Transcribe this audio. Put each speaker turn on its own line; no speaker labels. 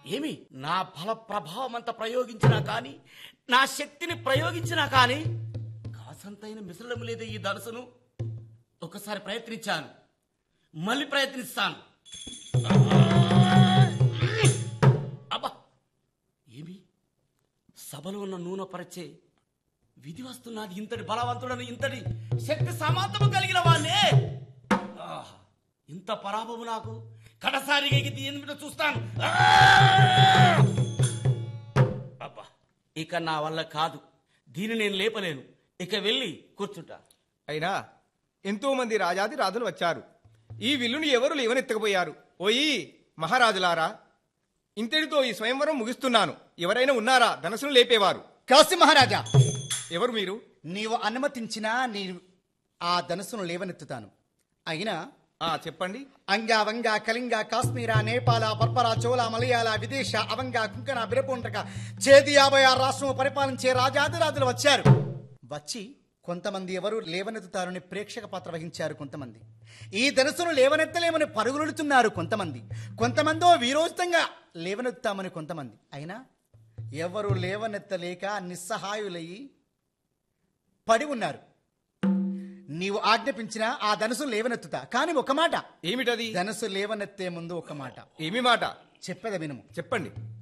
ఏమి నా బల ప్రభావం అంతా ప్రయోగించినా కానీ నా శక్తిని ప్రయోగించినా కానీ కాసంతైన మిశ్రలం లేదు ఈ ధనుసును ఒకసారి ప్రయత్నించాను మళ్ళీ ప్రయత్నిస్తాను అబ్బా ఏమి సభలో ఉన్న నూనె పరిచే విధి వస్తున్నది ఇంతటి బలవంతుడని ఇంతటి శక్తి సమాంతము కలిగిన వాణ్ణే ఆహ్! ఇంత పరాభవం నాకు కడసారిగా ఇది ఎందుకు చూస్తాను ఆహ్! అబ్బా ఇక నా వల్ల కాదు దీన్ని నేను లేపలేను ఇక వెళ్ళి కూర్చుంటా
అయినా ఎంతో మంది రాజాది రాజులు వచ్చారు ఈ విల్లుని ఎవరు లేవనెత్తకపోయారు ఓయి మహారాజులారా ఇంతటితో ఈ స్వయంవరం ముగిస్తున్నాను ఎవరైనా ఉన్నారా ధనసును లేపేవారు
కాశీ మహారాజా
ఎవరు మీరు
నీవు అనుమతించినా నేను ఆ ధనుసును లేవనెత్తుతాను అయినా
ఆ చెప్పండి
అంగ వంగ కళింగ కాశ్మీర నేపాల పర్పర చోళ మలయాళ విదేశ అవంగ కుంకణ బిరపుండ్రక చేది యాభై ఆరు రాష్ట్రము పరిపాలించే రాజాదిరాజులు వచ్చారు వచ్చి కొంతమంది ఎవరు లేవనెత్తుతారని ప్రేక్షక పాత్ర వహించారు కొంతమంది ఈ ధనుసును లేవనెత్తలేమని పరుగులుడుతున్నారు కొంతమంది కొంతమందో వీరోచితంగా లేవనెత్తామని కొంతమంది అయినా ఎవరు లేవనెత్తలేక నిస్సహాయులయ్యి పడి ఉన్నారు నీవు ఆజ్ఞాపించిన ఆ ధనుసు లేవనెత్తుతా కానీ ఒక మాట
ఏమిటది
ధనుసు లేవనెత్తే ముందు ఒక మాట
ఏమి మాట
చెప్పేద వినుము
చెప్పండి